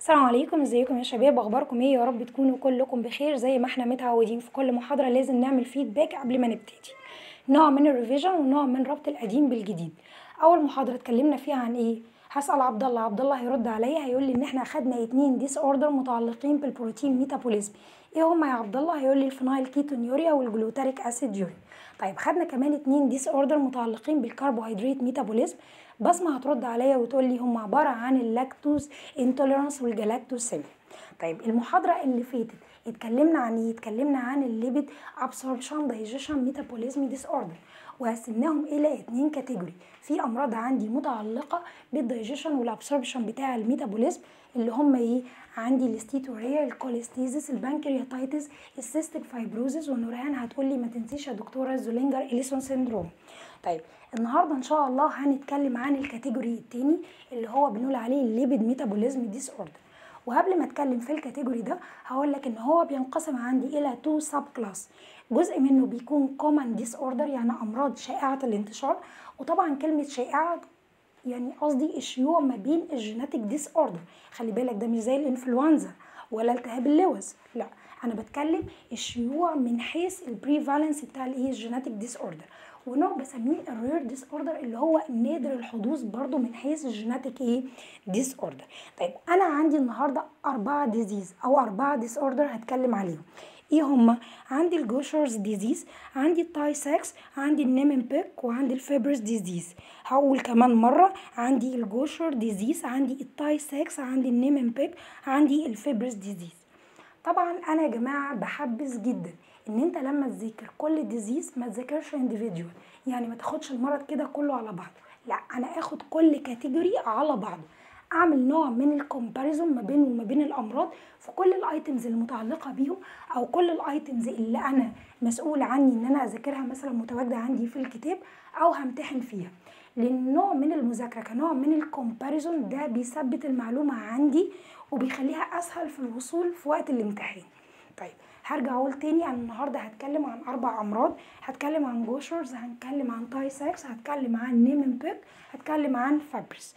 السلام عليكم ازيكم يا شباب اخباركم ايه يا رب تكونوا كلكم بخير زي ما احنا متعودين في كل محاضره لازم نعمل فيدباك قبل ما نبتدي نوع من الريفيجن ونوع من ربط القديم بالجديد اول محاضره اتكلمنا فيها عن ايه هسال عبد الله عبد الله هيرد عليا هيقول لي ان احنا اخدنا اتنين ديس اوردر متعلقين بالبروتين ميتابوليزم ايه هما يا عبد الله هيقول لي الفينايل كيتونيوريا والجلوتاريك اسيد يوريا طيب خدنا كمان اتنين ديس اوردر متعلقين بالكربوهيدرات ميتابوليزم بسمة هترد عليا وتقول لي هم عبارة عن اللاكتوز انتوليرانس والجلاكتوز سيمي طيب المحاضرة اللي فاتت اتكلمنا عن ايه اتكلمنا عن الليبيد ابسوربشن دايجيشن ميتابوليزم ديس اوردر وقسمناهم الى اتنين كاتيجوري في امراض عندي متعلقة بالدايجيشن والابسوربشن بتاع الميتابوليزم اللي هم ايه عندي الاستيتوريا الكوليستيزيس البنكرياتايتس السيستيك فايبروزيس ونورهان هتقول لي ما تنسيش يا دكتوره زولينجر اليسون سيندروم طيب النهارده ان شاء الله هنتكلم عن الكاتيجوري التاني اللي هو بنقول عليه الليبيد ميتابوليزم ديس اوردر وقبل ما اتكلم في الكاتيجوري ده هقول لك ان هو بينقسم عندي الى تو سب كلاس جزء منه بيكون كومن ديس اوردر يعني امراض شائعه الانتشار وطبعا كلمه شائعه يعني قصدي الشيوع ما بين الجيناتيك ديس اوردر خلي بالك ده مش زي الانفلونزا ولا التهاب اللوز لا انا بتكلم الشيوع من حيث البريفالنس بتاع الايه الجيناتيك ديس اوردر ونوع بسميه الرير ديس اوردر اللي هو نادر الحدوث برضو من حيث الجيناتيك ايه ديس اوردر طيب انا عندي النهارده اربعه ديزيز او اربعه ديس اوردر هتكلم عليهم ايه هما عندي الجوشرز ديزيز عندي التاي ساكس عندي النيمن بيك وعندي الفيبرز ديزيز هقول كمان مره عندي الجوشر ديزيز عندي التاي ساكس عندي النيمن بيك عندي الفيبرز ديزيز طبعا انا يا جماعه بحبذ جدا ان انت لما تذاكر كل ديزيز ما تذاكرش انديفيديوال يعني ما تاخدش المرض كده كله على بعضه لا انا اخد كل كاتيجوري على بعضه اعمل نوع من الكومباريزون ما بينه وما بين الامراض في كل الايتمز المتعلقه بيهم او كل الايتمز اللي انا مسؤول عني ان انا اذاكرها مثلا متواجده عندي في الكتاب او همتحن فيها لان نوع من المذاكره كنوع من الكومباريزون ده بيثبت المعلومه عندي وبيخليها اسهل في الوصول في وقت الامتحان طيب هرجع اقول تاني انا النهارده هتكلم عن اربع امراض هتكلم عن جوشرز هنتكلم عن تاي ساكس هتكلم عن نيمن بيك هتكلم عن فابرس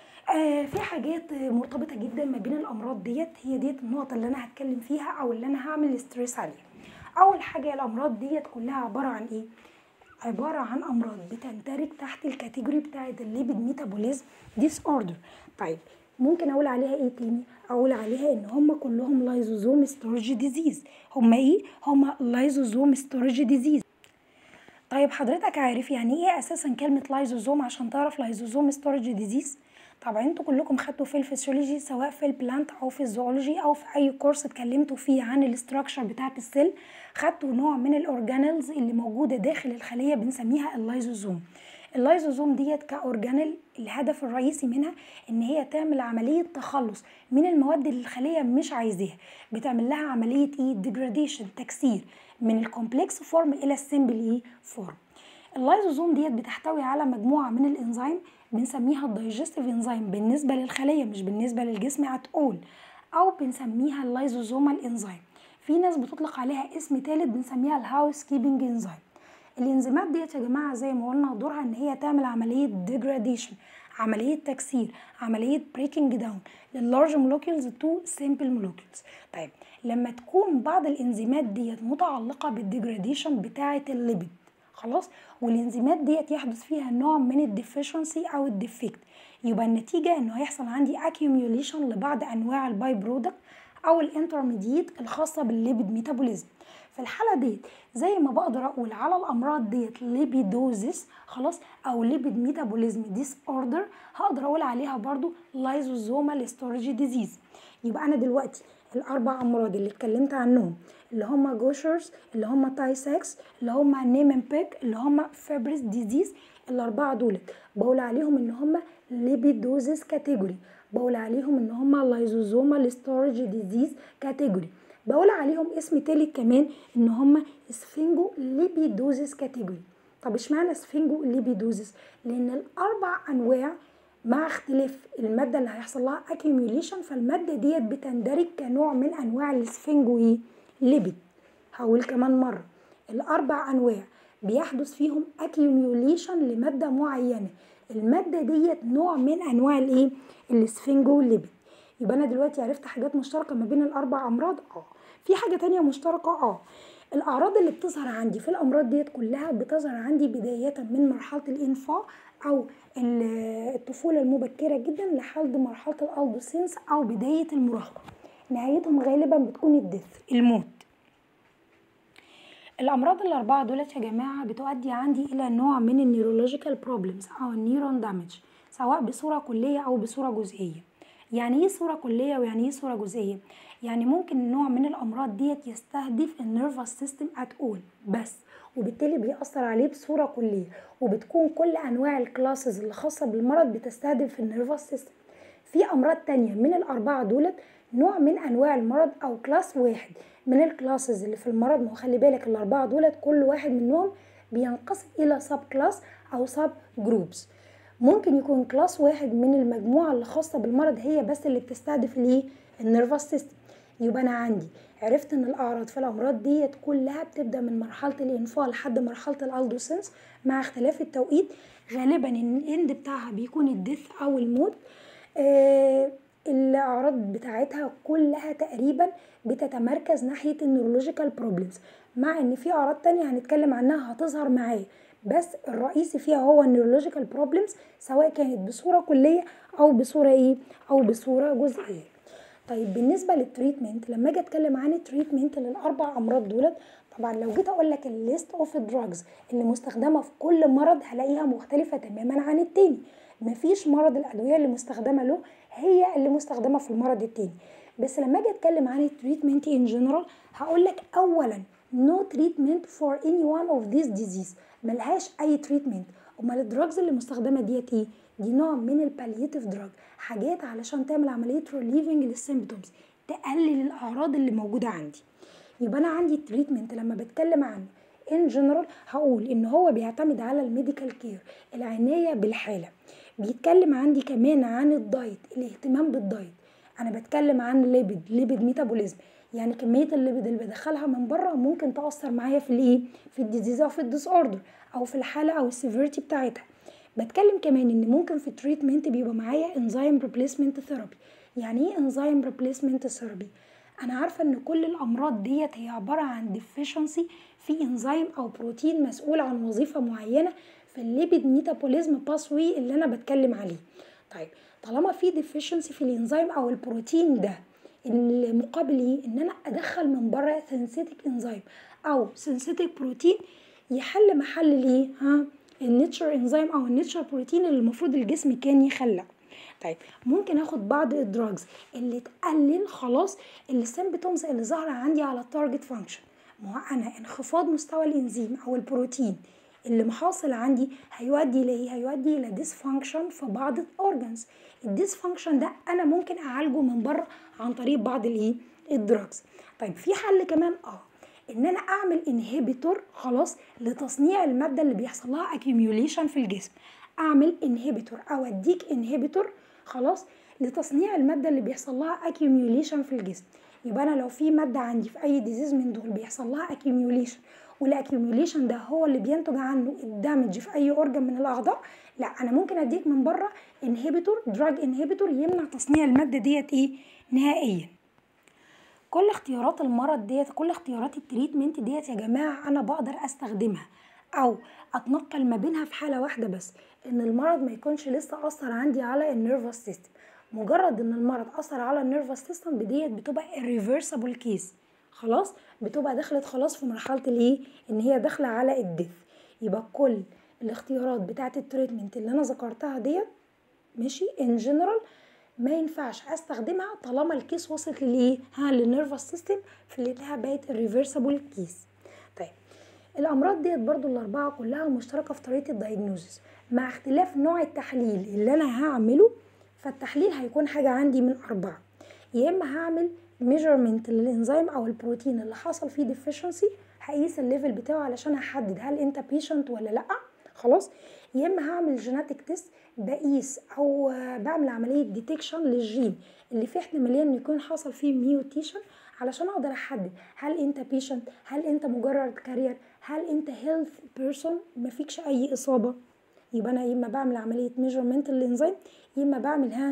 آه في حاجات مرتبطه جدا ما بين الامراض ديت هي ديت النقطه اللي انا هتكلم فيها او اللي انا هعمل ستريس عليها اول حاجه الامراض ديت كلها عباره عن ايه عبارة عن أمراض بتندرج تحت الكاتيجوري بتاعة الليبيد ميتابوليزم ديس اوردر طيب ممكن اقول عليها ايه تاني اقول عليها ان هم كلهم لايزوزوم ستورج ديزيز هم ايه هم لايزوزوم ستورج ديزيز طيب حضرتك عارف يعني ايه اساسا كلمه لايزوزوم عشان تعرف لايزوزوم ستورج ديزيز طبعا انتوا كلكم خدتوا في الفسيولوجي سواء في البلانت او في الزوولوجي او في اي كورس اتكلمتوا فيه عن الاستراكشر بتاعه السيل خدتوا نوع من الاورجانيلز اللي موجوده داخل الخليه بنسميها اللايزوزوم اللايزوزوم ديت كاورجانيل الهدف الرئيسي منها ان هي تعمل عمليه تخلص من المواد اللي الخليه مش عايزاها بتعمل لها عمليه ايه ديجراديشن تكسير من الكومبلكس فورم الى السمبل ايه فورم اللايزوزوم ديت بتحتوي على مجموعه من الانزيم بنسميها الدايجستيف انزيم بالنسبه للخليه مش بالنسبه للجسم ات اول او بنسميها اللايزوزومال انزيم في ناس بتطلق عليها اسم ثالث بنسميها الهاوس كيبنج انزيم الانزيمات ديت يا جماعه زي ما قلنا دورها ان هي تعمل عمليه ديجراديشن عمليه تكسير عمليه بريكنج داون لللارج مولكيولز تو سيمبل مولكيولز طيب لما تكون بعض الانزيمات ديت متعلقه بالديجراديشن بتاعه الليبيد خلاص والانزيمات ديت يحدث فيها نوع من الديفيشنسي او الديفكت يبقى النتيجه انه هيحصل عندي اكيوميوليشن لبعض انواع الباي برودكت او الانترميديت الخاصه بالليبيد ميتابوليزم في الحاله ديت زي ما بقدر اقول على الامراض ديت ليبيدوزيس خلاص او ليبيد ميتابوليزم ديس اوردر هقدر اقول عليها برضو لايزوزومال ستورج ديزيز يبقى انا دلوقتي الاربع امراض اللي اتكلمت عنهم اللي هم جوشرز اللي هم تاي ساكس اللي هم نيمن بيك اللي هم فابريس ديزيز الاربعه دولت بقول عليهم ان هم ليبيدوزيس كاتيجوري بقول عليهم ان هم لايزوزومال ستورج ديزيز كاتيجوري بقول عليهم اسم تالت كمان ان هم سفنجو ليبيدوزيس كاتيجوري طب اشمعنى سفنجو ليبيدوزيس لان الاربع انواع مع اختلاف الماده اللي هيحصل لها اكيوميوليشن فالماده ديت بتندرج كنوع من انواع السفنجو ايه ليبيد هقول كمان مره الاربع انواع بيحدث فيهم اكيوميوليشن لماده معينه الماده ديت نوع من انواع الايه السفنجو ليبيد يبقى انا دلوقتي عرفت حاجات مشتركه ما بين الاربع امراض اه في حاجه تانية مشتركه اه الاعراض اللي بتظهر عندي في الامراض ديت كلها بتظهر عندي بدايه من مرحله الانفاق او الطفوله المبكره جدا لحد مرحله الادolescence او بدايه المراهقه نهايتهم غالبا بتكون الدث الموت الامراض الاربعه دولت يا جماعه بتؤدي عندي الى نوع من النيورولوجيكال بروبلمز او النيورون دامج سواء بصوره كليه او بصوره جزئيه يعني ايه صوره كليه ويعني ايه صوره جزئيه يعني ممكن نوع من الامراض ديت يستهدف النيرفس سيستم ات اول بس وبالتالي بيأثر عليه بصوره كليه وبتكون كل انواع الكلاسز اللي خاصه بالمرض بتستهدف النيرفس سيستم في امراض تانية من الاربعه دولت نوع من انواع المرض او كلاس واحد من الكلاسز اللي في المرض ما هو خلي بالك الاربعه دولت كل واحد منهم بينقسم الى سب كلاس او سب جروبس ممكن يكون كلاس واحد من المجموعه اللي خاصه بالمرض هي بس اللي بتستهدف الايه النيرفس سيستم يبقى انا عندي عرفت ان الاعراض في الامراض ديت كلها بتبدا من مرحله الانفاق لحد مرحله الالدوسنس مع اختلاف التوقيت غالبا ان الاند بتاعها بيكون الدث او الموت آه الاعراض بتاعتها كلها تقريبا بتتمركز ناحيه النيورولوجيكال بروبلمز مع ان في اعراض تانية هنتكلم عنها هتظهر معايا بس الرئيسي فيها هو النيورولوجيكال بروبلمز سواء كانت بصوره كليه او بصوره ايه او بصوره جزئيه طيب بالنسبه للتريتمنت لما اجي اتكلم عن التريتمنت للاربع امراض دولت طبعا لو جيت اقول لك الليست اوف دراجز اللي مستخدمه في كل مرض هلاقيها مختلفه تماما عن التاني مفيش مرض الادويه اللي مستخدمه له هي اللي مستخدمه في المرض التاني بس لما اجي اتكلم عن التريتمنت ان جنرال هقول لك اولا no treatment for any one of these disease ملهاش اي تريتمنت امال الدراجز اللي مستخدمه ديت ايه دي نوع من البالياتيف دراج حاجات علشان تعمل عمليه ريليفنج للسيمبتومز تقلل الاعراض اللي موجوده عندي يبقى انا عندي التريتمنت لما بتكلم عنه ان جنرال هقول ان هو بيعتمد على الميديكال كير العنايه بالحاله بيتكلم عندي كمان عن الدايت الاهتمام بالدايت انا بتكلم عن ليبيد ليبيد ميتابوليزم يعني كميه الليبيد اللي بدخلها من بره ممكن تاثر معايا في الايه في الديزيز او في الديس اوردر او في الحاله او السيفيرتي بتاعتها بتكلم كمان ان ممكن في التريتمنت بيبقى معايا انزيم ريبليسمنت ثيرابي يعني ايه انزيم ريبليسمنت ثيرابي انا عارفه ان كل الامراض ديت هي عباره عن ديفيشنسي في انزيم او بروتين مسؤول عن وظيفه معينه في الليبيد ميتابوليزم باسوي اللي انا بتكلم عليه طيب طالما في ديفيشنسي في الانزيم او البروتين ده المقابل ايه ان انا ادخل من بره سينثيتك انزيم او سينثيتك بروتين يحل محل الايه ها النيتشر انزيم او النيتشر بروتين اللي المفروض الجسم كان يخلقه طيب ممكن اخد بعض الدراجز اللي تقلل خلاص السيمبتومز اللي ظاهره عندي على التارجت فانكشن ما هو انا انخفاض مستوى الانزيم او البروتين اللي محاصل عندي هيؤدي الى هيؤدي الى ديسفانكشن في بعض الاورجنز الديسفانكشن ده انا ممكن اعالجه من بره عن طريق بعض الايه الدراجز طيب في حل كمان اه ان انا اعمل انهبيتور خلاص لتصنيع الماده اللي بيحصل لها اكيوميوليشن في الجسم اعمل انهبيتور او اديك انهبيتور خلاص لتصنيع الماده اللي بيحصل لها اكيوميوليشن في الجسم يبقى انا لو في ماده عندي في اي ديزيز من دول بيحصل لها اكيوميوليشن والاكيوميوليشن ده هو اللي بينتج عنه الدامج في اي اورجن من الاعضاء لا انا ممكن اديك من بره انهبيتور دراج انهبيتور يمنع تصنيع الماده ديت ايه نهائيا كل اختيارات المرض ديت كل اختيارات التريتمنت ديت يا جماعه انا بقدر استخدمها او اتنقل ما بينها في حاله واحده بس ان المرض ما يكونش لسه اثر عندي على النيرفس سيستم مجرد ان المرض اثر على النيرفس سيستم بديت بتبقى irreversible كيس خلاص بتبقى دخلت خلاص في مرحله الايه ان هي داخله على الدث يبقى كل الاختيارات بتاعه التريتمنت اللي انا ذكرتها ديت ماشي ان جنرال ما ينفعش استخدمها طالما الكيس وصلت للايه ها للنيرفس سيستم في اللي لها بقت الريفرسبل كيس طيب الامراض ديت برضو الاربعه كلها مشتركه في طريقه الدايجنوزس مع اختلاف نوع التحليل اللي انا هعمله فالتحليل هيكون حاجه عندي من اربعه يا اما هعمل ميجرمنت للانزيم او البروتين اللي حصل فيه ديفيشنسي هقيس الليفل بتاعه علشان احدد هل انت بيشنت ولا لا خلاص يا اما هعمل جيناتيك تيست بقيس او بعمل عمليه ديتكشن للجين اللي فيه احتماليه ان يكون حصل فيه ميوتيشن علشان اقدر احدد هل انت بيشنت هل انت مجرد كارير هل انت هيلث بيرسون ما فيكش اي اصابه يبقى انا يا اما بعمل عمليه ميجرمنت للانزيم يا اما بعمل ها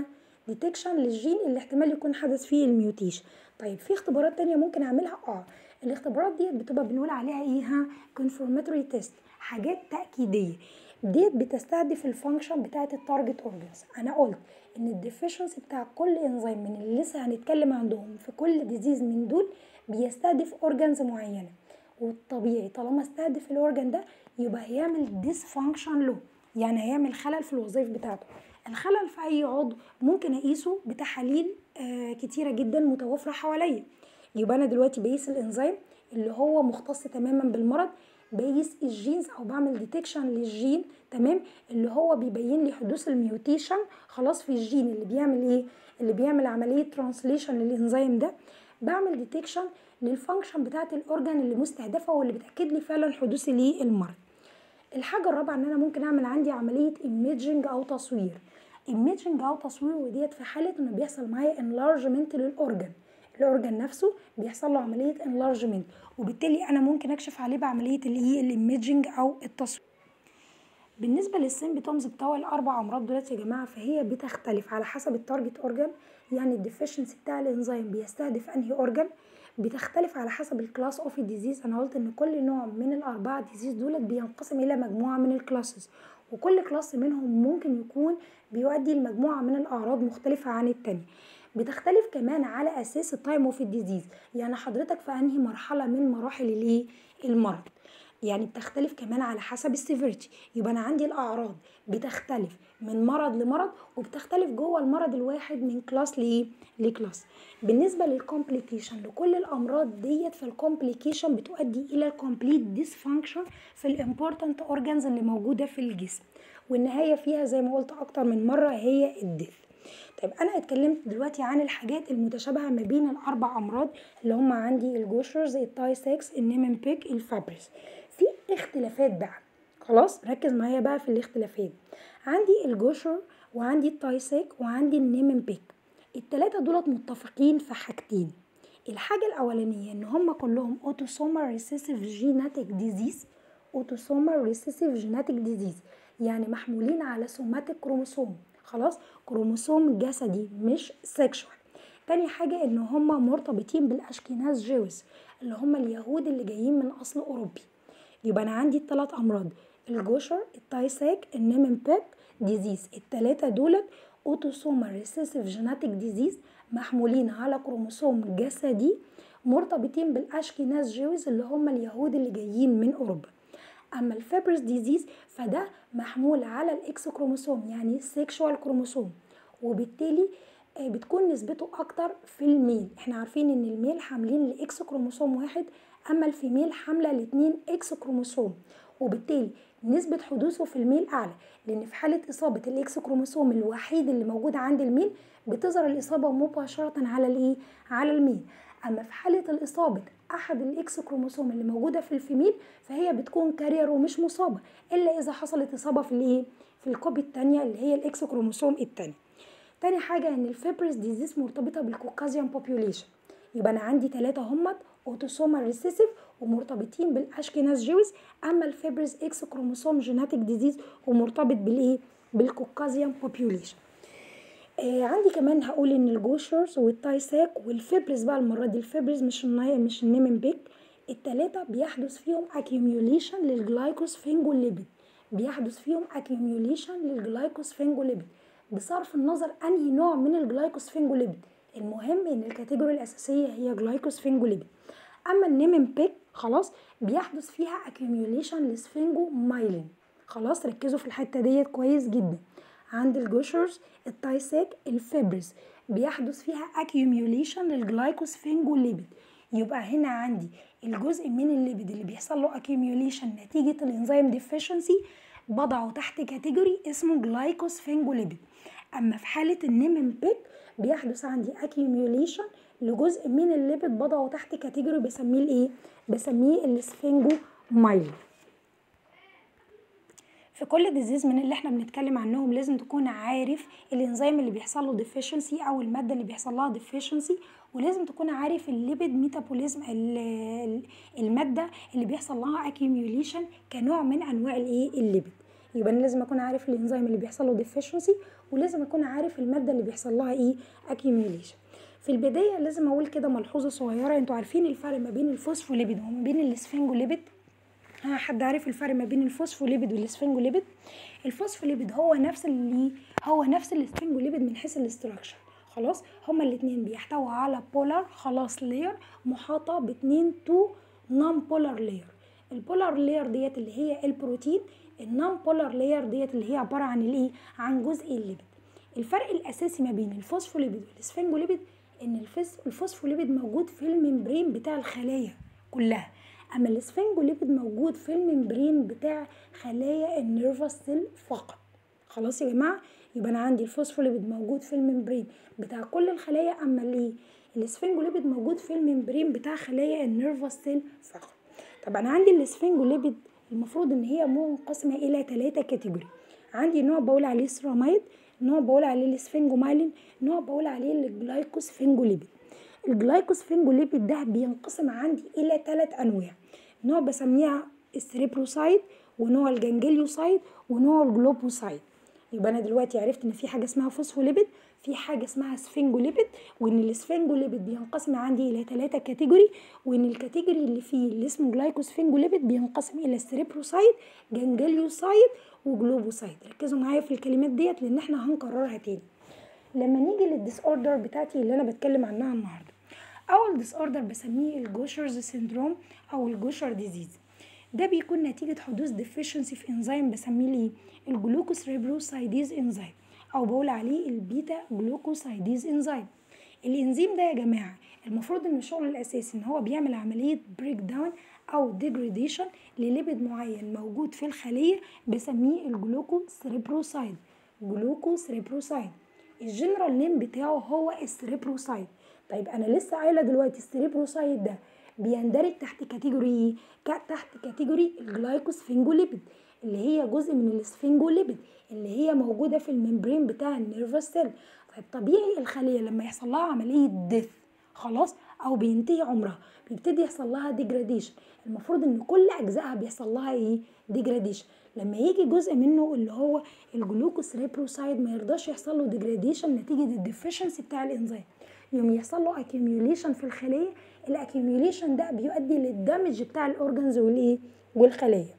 ديتكشن للجين اللي احتمال يكون حدث فيه الميوتيشن طيب في اختبارات تانية ممكن اعملها اه الاختبارات ديت بتبقى بنقول عليها ايه ها confirmatory تيست حاجات تأكيدية ديت بتستهدف الفانكشن بتاعت التارجت اورجنز انا قلت ان الديفيشنسي بتاع كل انزيم من اللي لسه هنتكلم عندهم في كل ديزيز من دول بيستهدف اورجنز معينه والطبيعي طالما استهدف الاورجن ده يبقى هيعمل ديسفانكشن له يعني هيعمل خلل في الوظائف بتاعته الخلل في اي عضو ممكن اقيسه بتحاليل آه كتيره جدا متوفره حواليا يبقى انا دلوقتي بقيس الانزيم اللي هو مختص تماما بالمرض بقيس الجينز او بعمل ديتكشن للجين تمام اللي هو بيبين لي حدوث الميوتيشن خلاص في الجين اللي بيعمل ايه اللي بيعمل عمليه ترانسليشن للانزيم ده بعمل ديتكشن للفانكشن بتاعه الاورجان اللي مستهدفه واللي بتاكد لي فعلا حدوث ليه المرض الحاجه الرابعه ان انا ممكن اعمل عندي عمليه ايميجنج او تصوير ايميجنج او تصوير وديت في حاله انه بيحصل معايا انلارجمنت للاورجان الاورجان نفسه بيحصل له عمليه انلارجمنت وبالتالي انا ممكن اكشف عليه بعمليه اللي هي الايميجنج او التصوير بالنسبه للسيمبتومز بتوع الاربع امراض دولت يا جماعه فهي بتختلف على حسب التارجت اورجان يعني الديفيشنسي بتاع الانزيم بيستهدف انهي اورجان بتختلف على حسب الكلاس اوف الديزيز انا قلت ان كل نوع من الاربعه ديزيز دولت بينقسم الى مجموعه من الكلاسز وكل كلاس منهم ممكن يكون بيؤدي لمجموعه من الاعراض مختلفه عن التاني بتختلف كمان على اساس التايم اوف الديزيز يعني حضرتك في انهي مرحله من مراحل الايه المرض يعني بتختلف كمان على حسب السيفيرتي يبقى انا عندي الاعراض بتختلف من مرض لمرض وبتختلف جوه المرض الواحد من كلاس لايه لكلاس بالنسبه للكومبليكيشن لكل الامراض ديت فالكومبليكيشن بتؤدي الى الكومبليت ديسفانكشن في الامبورتنت اورجانز اللي موجوده في الجسم والنهايه فيها زي ما قلت اكتر من مره هي الديث طيب انا اتكلمت دلوقتي عن الحاجات المتشابهه ما بين الاربع امراض اللي هم عندي الجوشرز التايسكس النيمن بيك الفابريس في اختلافات بقى خلاص ركز معايا بقى في الاختلافات عندي الجوشر وعندي التايسك وعندي النيمن بيك التلاتة دولت متفقين في حاجتين الحاجة الأولانية إن هما كلهم أوتوسومال ريسيسيف جيناتيك ديزيز أوتوسومال ريسيسيف جيناتيك ديزيز يعني محمولين على سوماتيك كروموسوم خلاص كروموسوم جسدي مش سيكشوال تاني حاجة إن هما مرتبطين بالأشكيناز جيوز اللي هما اليهود اللي جايين من أصل أوروبي يبقى أنا عندي التلات أمراض الجوشر التايساك النيمن بيك ديزيز التلاتة دولت اوتوسومال ريسيسيف جيناتيك ديزيز محمولين على كروموسوم جسدي مرتبطين بالاشكيناز جيوز اللي هم اليهود اللي جايين من اوروبا اما الفيبرس ديزيز فده محمول على الاكس كروموسوم يعني سيكشوال كروموسوم وبالتالي بتكون نسبته اكتر في الميل احنا عارفين ان الميل حاملين لاكس كروموسوم واحد اما الفيميل حامله لاتنين اكس كروموسوم وبالتالي نسبة حدوثه في الميل أعلى لأن في حالة إصابة الإكس كروموسوم الوحيد اللي موجود عند الميل بتظهر الإصابة مباشرة على الإيه؟ على الميل أما في حالة الإصابة أحد الإكس كروموسوم اللي موجودة في الفيميل فهي بتكون كارير ومش مصابة إلا إذا حصلت إصابة في الإيه؟ في الكوبي التانية اللي هي الإكس كروموسوم التاني تاني حاجة إن الفيبرس ديزيز مرتبطة بالكوكازيان بوبيوليشن يبقى أنا عندي ثلاثة همت أوتوسومال ريسيسيف ومرتبطين بالاشكناز جيوز اما الفيبرز اكس كروموسوم جيناتيك ديزيز ومرتبط بالايه بالكوكازيان بوبيوليشن آه عندي كمان هقول ان الجوشرز والتايساك والفيبرز بقى المره دي الفيبرز مش الناي مش النيمن بيك التلاتة بيحدث فيهم accumulation للجلايكوسفينجوليبيد بيحدث فيهم accumulation للجلايكوسفينجوليبيد بصرف النظر انهي نوع من الجلايكوسفينجوليبيد المهم ان الكاتيجوري الاساسيه هي جلايكوسفينجوليبيد اما النيمن بيك خلاص بيحدث فيها accumulation لسفنجو مايلين خلاص ركزوا في الحته ديت كويس جدا عند الجوشرز التايساك الفيبرز بيحدث فيها accumulation للجلايكوسفينجوليبيد يبقى هنا عندي الجزء من الليبيد اللي بيحصل له accumulation نتيجه الانزيم ديفيشنسي بضعه تحت كاتيجوري اسمه جلايكوسفينجوليبيد اما في حاله النيمن بيك بيحدث عندي accumulation لجزء من الليبيد بضعه تحت كاتيجوري بسميه الايه بسميه السفنجو مايل في كل ديزيز من اللي احنا بنتكلم عنهم لازم تكون عارف الانزيم اللي بيحصل له ديفيشنسي او الماده اللي بيحصل لها ديفيشنسي ولازم تكون عارف الليبيد ميتابوليزم الماده اللي بيحصل لها accumulation كنوع من انواع الايه الليبيد يبقى انا لازم اكون عارف الانزيم اللي بيحصل له ديفيشنسي ولازم اكون عارف الماده اللي بيحصل لها ايه accumulation في البدايه لازم اقول كده ملحوظه صغيره انتوا عارفين الفرق ما بين الفوسفوليبيد وما بين الاسفنجوليبيد ها حد عارف الفرق ما بين الفوسفوليبيد والاسفنجوليبيد الفوسفوليبيد هو نفس اللي هو نفس الاسفنجوليبيد من حيث الاستراكشر خلاص هما الاتنين بيحتووا على بولار خلاص لاير محاطه باتنين تو نون بولار لاير البولار لاير ديت اللي هي البروتين النون بولار لاير ديت اللي هي عباره عن الايه عن جزء الليبيد الفرق الاساسي ما بين الفوسفوليبيد والاسفنجوليبيد ان الفس- الفوسفوليبيد موجود في الممبرين بتاع الخلايا كلها اما الاسفنجوليبيد موجود في الممبرين بتاع خلايا النيرفس سيل فقط خلاص يا جماعه يبقى انا عندي الفوسفوليبيد موجود في الممبرين بتاع كل الخلايا اما الايه الاسفنجوليبيد موجود في الممبرين بتاع خلايا النيرفس سيل فقط طب انا عندي الاسفنجوليبيد المفروض ان هي منقسمه الى ثلاثه كاتيجوري عندي نوع بقول عليه سيراميد نوع بقول عليه الاسفنجومايلين نوع بقول عليه الجلايكوسفنجوليبيد الجلايكوسفنجوليبيد ده بينقسم عندي الى ثلاث انواع نوع بسميها السريبروسايد ونوع الجنجليوسايد ونوع الجلوبوسايد يبقى انا دلوقتي عرفت ان في حاجه اسمها فوسفوليبيد في حاجه اسمها سفنجوليبيد وان السفنجوليبيد بينقسم عندي الى ثلاثه كاتيجوري وان الكاتيجوري اللي فيه اللي اسمه جلايكوسفنجوليبيد بينقسم الى السريبروسايد جنجليوسايد وجلوبوسايد ركزوا معايا في الكلمات ديت لان احنا هنكررها تاني لما نيجي للديس اوردر بتاعتي اللي انا بتكلم عنها النهارده اول ديس اوردر بسميه الجوشرز سيندروم او الجوشر ديزيز ده بيكون نتيجة حدوث deficiency في انزيم بسميه الايه الجلوكوس ريبروسايديز انزيم او بقول عليه البيتا جلوكوسايديز انزيم الانزيم ده يا جماعة المفروض ان الشغل الاساسي ان هو بيعمل عملية بريك داون او ديجريديشن لليبيد معين موجود في الخلية بسميه الجلوكوس ريبروسايد جلوكوس ريبروسايد الجنرال نيم بتاعه هو السريبروسايد طيب انا لسه قايله دلوقتي السريبروسايد ده بيندرج تحت كاتيجوري ايه كا- تحت كاتيجوري الجلايكوسفنجوليبيد اللي هي جزء من السفنجوليبيد اللي هي موجوده في الممبرين بتاع النيرفس سيل طيب طبيعي الخليه لما يحصل لها عمليه ديث خلاص او بينتهي عمرها بيبتدي يحصل لها ديجراديشن المفروض ان كل اجزائها بيحصل لها ايه ديجراديشن لما يجي جزء منه اللي هو الجلوكوس ريبروسايد ما يرضاش يحصل له ديجراديشن نتيجه الديفيشنسي بتاع الانزيم يوم يحصل له accumulation في الخليه الاكيوميوليشن ده بيؤدي للدمج بتاع الاورجنز والايه والخلايا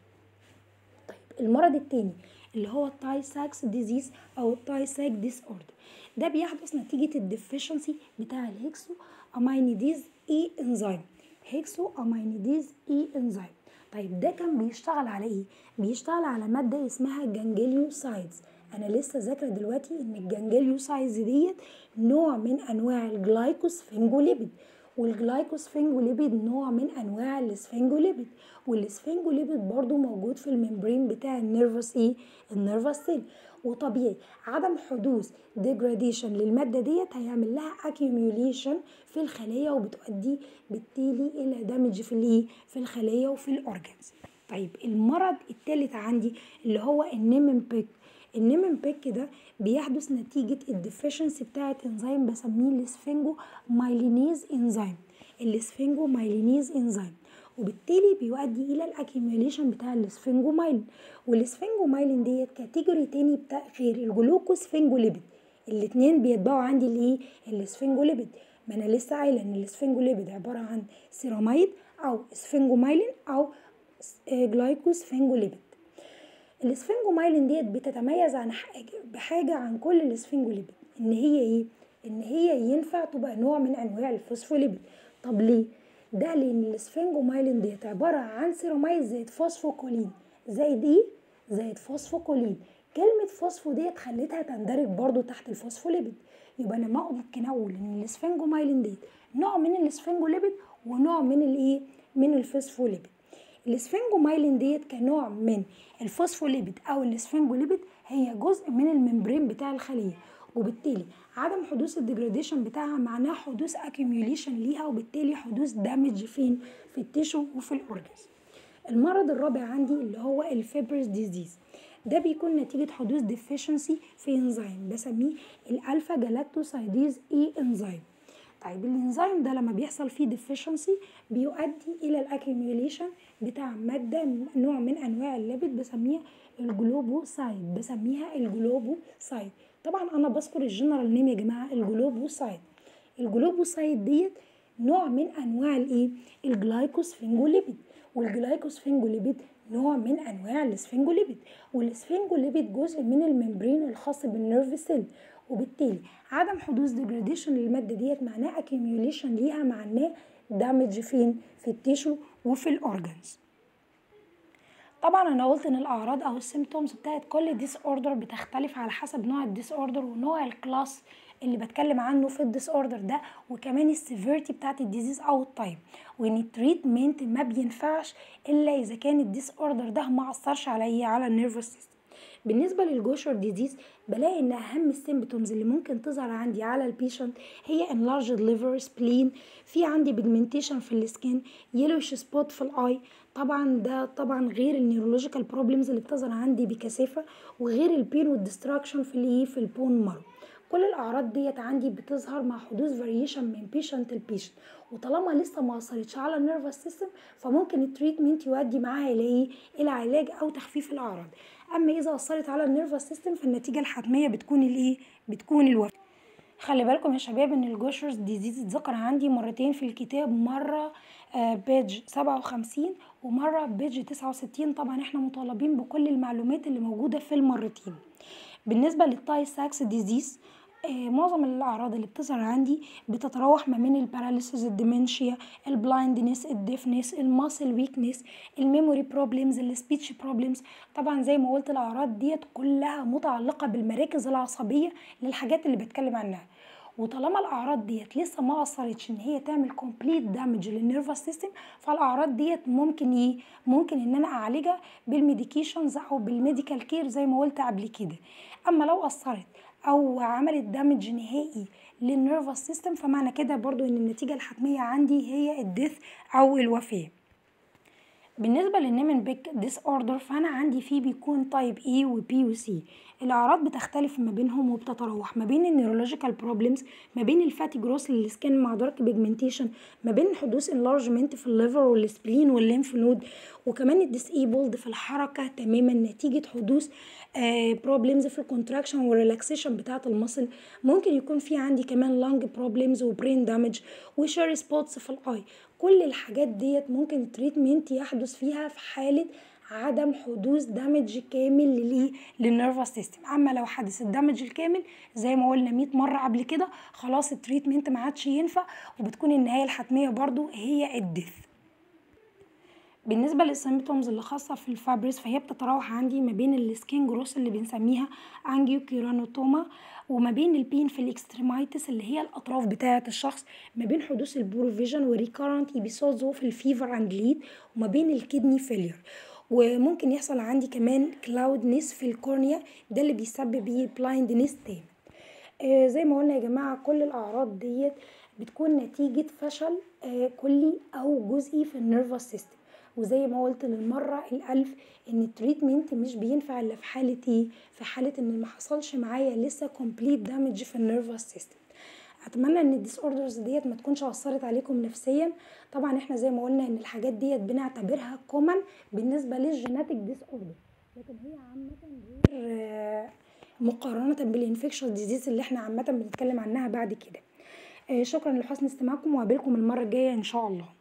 طيب المرض التاني اللي هو التاي ساكس ديزيز او التاي ساك ديس اوردر ده بيحدث نتيجة الديفيشنسي بتاع الهيكسو امينيديز اي انزيم هيكسو امينيديز اي انزيم طيب ده كان بيشتغل على ايه بيشتغل على مادة اسمها جانجليوسايدز انا لسه ذاكره دلوقتي ان الجانجليوسايدز ديت نوع من انواع الجلايكوسفنجوليبيد والجلايكوسفنجوليبيد نوع من انواع الاسفنجوليبيد والاسفنجوليبيد برضو موجود في الممبرين بتاع النيرفس ايه النيرفس سيل وطبيعي عدم حدوث ديجراديشن للماده ديت هيعمل لها accumulation في الخليه وبتؤدي بالتالي الى دمج في الايه في الخليه وفي الاورجنز طيب المرض الثالث عندي اللي هو النيمن بيك النيمن بيك ده بيحدث نتيجة الديفيشنسي بتاعة انزيم بسميه الاسفنجو مايلينيز انزيم الاسفنجو مايلينيز انزيم وبالتالي بيؤدي الى الاكيميوليشن بتاع الاسفنجومايلين والاسفنجومايلين ديت كاتيجوري تاني بتاع غير الجلوكوسفنجوليبيد الاتنين بيتبعوا عندي الايه الاسفنجوليبيد ما انا لسه قايله ان الاسفنجوليبيد عباره عن سيراميد او اسفنجومايلين او جلايكوسفنجوليبيد الاسفنجومايلين ديت بتتميز عن حاجه بحاجه عن كل الاسفنجوليبيد ان هي ايه ان هي ينفع تبقى نوع من انواع الفوسفوليبيد طب ليه ده لان الاسفنجومايلين ديت عباره عن سيراميد زائد فوسفوكولين زائد ايه زائد فوسفوكولين كلمه فوسفو ديت خليتها تندرج برضو تحت الفوسفوليبيد يبقى انا ما ممكن اقول ان الاسفنجومايلين ديت نوع من الاسفنجوليبيد ونوع من الايه من الفوسفوليبيد الاسفنجومايلين ديت كنوع من الفوسفوليبيد او الاسفنجوليبيد هي جزء من الممبرين بتاع الخليه وبالتالي عدم حدوث الديجراديشن بتاعها معناه حدوث اكيوميوليشن ليها وبالتالي حدوث دامج فين في التيشو وفي الاورجنز المرض الرابع عندي اللي هو الفيبرس ديزيز ده بيكون نتيجة حدوث ديفيشنسي في انزيم بسميه الالفا جلاكتوسايديز اي انزيم طيب الانزيم ده لما بيحصل فيه ديفيشنسي بيؤدي الى الاكيوميوليشن بتاع ماده نوع من انواع الليبيد بسميها الجلوبوسايد بسميها الجلوبوسايد طبعا انا بذكر الجنرال نيم يا جماعه الجلوبوسايد الجلوبوسايد ديت نوع من انواع الايه الجلايكوسفنجوليبيد والجلايكوسفنجوليبيد نوع من انواع الاسفنجوليبيد والاسفنجوليبيد جزء من الممبرين الخاص بالنيرف سيل وبالتالي عدم حدوث ديجراديشن للماده ديت معناه اكيوميوليشن ليها معناه دامج فين في التيشو وفي الاورجنز طبعا انا قلت ان الاعراض او السيمتومز بتاعت كل ديس اوردر بتختلف على حسب نوع الديس اوردر ونوع الكلاس اللي بتكلم عنه في الديس اوردر ده وكمان السيفيرتي بتاعت الديزيز او التايب وان التريتمنت ما بينفعش الا اذا كان الديس اوردر ده ما اثرش عليا على النيرفس سيستم بالنسبه للجوشر ديزيز بلاقي ان اهم السيمبتومز اللي ممكن تظهر عندي على البيشنت هي enlarged liver spleen في عندي pigmentation في السكين yellowish spot في الاي طبعا ده طبعا غير النيورولوجيكال بروبلمز اللي بتظهر عندي بكثافه وغير البين والديستراكشن في الايه في البون مارو كل الاعراض ديت عندي بتظهر مع حدوث فاريشن من بيشنت لبيشنت وطالما لسه ما اثرتش على النيرفس سيستم فممكن التريتمنت يؤدي معاها الى ايه الى علاج او تخفيف الاعراض اما اذا اثرت على النيرفس سيستم فالنتيجه الحتميه بتكون الايه بتكون الوفاه خلي بالكم يا شباب ان الجوشرز ديزيز اتذكر عندي مرتين في الكتاب مره بيج 57 ومره بيج 69 طبعا احنا مطالبين بكل المعلومات اللي موجوده في المرتين بالنسبه للتاي ساكس ديزيز آه معظم الاعراض اللي بتظهر عندي بتتراوح ما بين الباراليسيس الديمنشيا البلايندنس الديفنس الماسل ويكنس الميموري بروبلمز السبيتش بروبلمز طبعا زي ما قلت الاعراض ديت كلها متعلقه بالمراكز العصبيه للحاجات اللي بتكلم عنها وطالما الاعراض ديت لسه ما اثرتش ان هي تعمل كومبليت دامج للنيرفس سيستم فالاعراض ديت ممكن ايه ممكن ان انا اعالجها بالميديكيشنز او بالميديكال كير زي ما قلت قبل كده اما لو اثرت او عملت دامج نهائي للنيرفس سيستم فمعنى كده برضو ان النتيجه الحتميه عندي هي الديث او الوفاه بالنسبة للنيمن بيك ديس اوردر فأنا عندي فيه بيكون تايب اي وبي وسي الأعراض بتختلف ما بينهم وبتتراوح ما بين النيورولوجيكال بروبلمز ما بين الفاتي جروس للسكين مع دارك بيجمنتيشن ما بين حدوث انلارجمنت في الليفر والسبلين والليمف نود وكمان الديسيبلد في الحركة تماما نتيجة حدوث بروبلمز في الكونتراكشن والريلاكسيشن بتاعة المصل ممكن يكون في عندي كمان لانج بروبلمز وبرين دامج وشير سبوتس في الاي كل الحاجات ديت ممكن التريتمنت يحدث فيها في حالة عدم حدوث دامج كامل للإيه للنيرفس سيستم اما لو حدث الدمج الكامل زي ما قلنا 100 مره قبل كده خلاص التريتمنت ما عادش ينفع وبتكون النهايه الحتميه برضو هي الديث بالنسبه للسيمبتومز اللي خاصه في الفابريس فهي بتتراوح عندي ما بين السكين جروس اللي بنسميها انجيو كيرانوتوما وما بين البين في الاكستريمايتس اللي هي الاطراف بتاعه الشخص ما بين حدوث البروفيجن وريكارنت ايبيسودز في الفيفر اند ليد وما بين الكدني فيلير وممكن يحصل عندي كمان كلاودنس في الكورنيا ده اللي بيسبب ايه بلايندنس تام آه زي ما قلنا يا جماعه كل الاعراض ديت بتكون نتيجه فشل آه كلي او جزئي في النيرفس سيستم وزي ما قلت للمرة الألف إن التريتمنت مش بينفع إلا في حالة إيه؟ في حالة إن ما حصلش معايا لسه كومبليت دامج في النيرفس سيستم اتمنى ان الديس اوردرز ديت ما تكونش اثرت عليكم نفسيا طبعا احنا زي ما قلنا ان الحاجات ديت بنعتبرها كومن بالنسبه للجيناتيك ديس اوردر لكن هي عامه غير مقارنه بالانفكشن ديزيز اللي احنا عامه بنتكلم عنها بعد كده شكرا لحسن استماعكم وقابلكم المره الجايه ان شاء الله